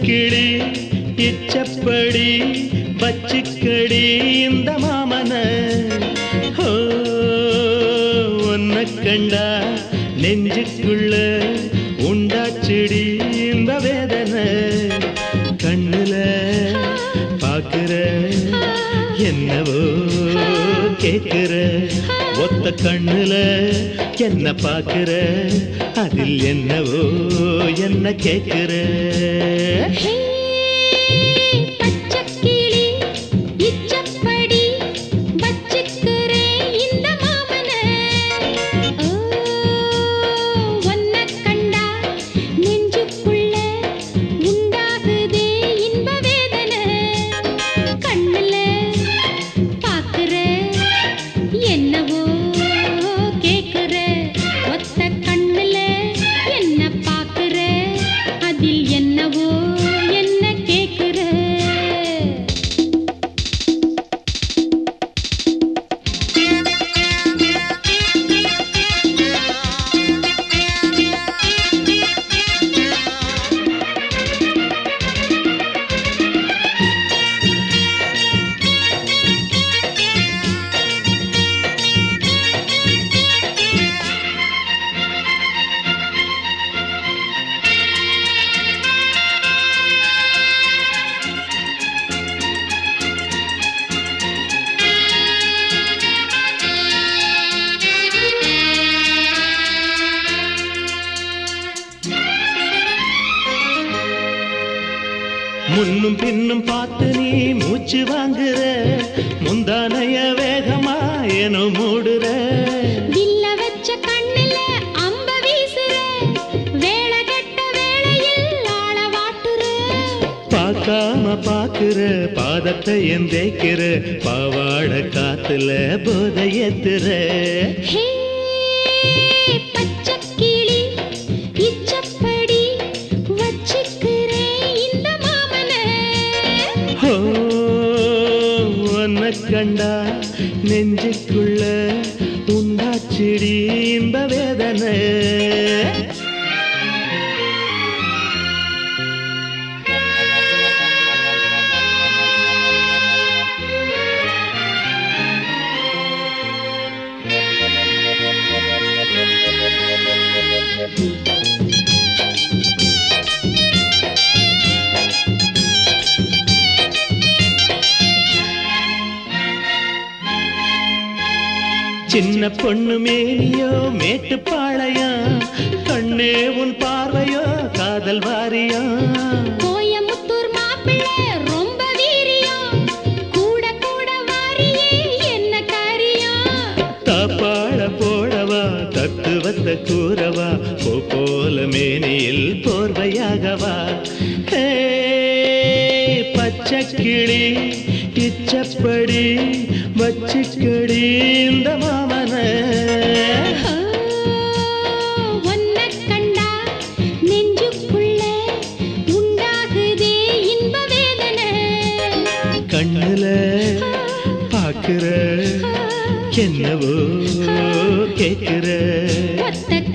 கிளி இச்சப்படி பச்சுக்கடி இந்த மாமன ஓ உன்னை கண்டா நெஞ்சுக்குள்ள உண்டாச்செடி இந்த வேதனை கண்ணுல பாக்குற என்னவோ கேக்குற ஒத்த கண்ணுல என்ன பாக்குற அதில் என்னவோ என்ன கேக்குற ஹே பச்சக்கிளி இச்சப்படி வச்சுக்கிறே இந்த மாமன ஓ ஒன்ன கண்டா நெஞ்சுக்குள்ள உண்டாகுதே இன்ப வேதனை கண்ணுல பாக்குற என்னவோ கேக்குற ஒத்த கண்ணுல என்ன பாக்குற அதில் என்னவோ என்ன கேக்குற முன்னும் பின்னும் பார்த்து நீ மூச்சு வாங்குற முந்தானைய வேகமா ஏனோ மூடுற வில்ல வச்ச கண்ணுல அம்ப வீசுற வேலை கெட்ட வேளையில் ஆள வாட்டுற பார்க்காம பாக்குற பாதத்தை எந்தேக்கிற பாவாட காத்துல போதை ஏத்துற ஹே பச்சக்கிளி இச்சப்படி வச்சுக்கிறே இந்த மாமன ஓ உன்னை கண்டா நெஞ்சுக்குள்ள உண்டாச்சிடி இன்ப வேதனை சின்ன பொண்ணு மேனியோ மேட்டுப்பாளையம் கண்ணே உன் பார்வையோ காதல் வாரியா கோயமுத்தூர் மாப்பிள்ளை ரொம்ப வீரியம் கூட கூட வாரியே என்ன காரியம் தாப்பாள போடவா தத்துவத்தை கூறவா போ போல மேனியில் போர்வையாகவா ஹே, பச்சை கிளி இச்சப்படி வச்சுக்கடி இந்த மாமன ஓ, உன்னை கண்டா நெஞ்சுக்குள்ள உண்டாகுதே இன்ப வேதனை கண்ணுல பாக்குற என்னவோ கேக்குற ஒத்த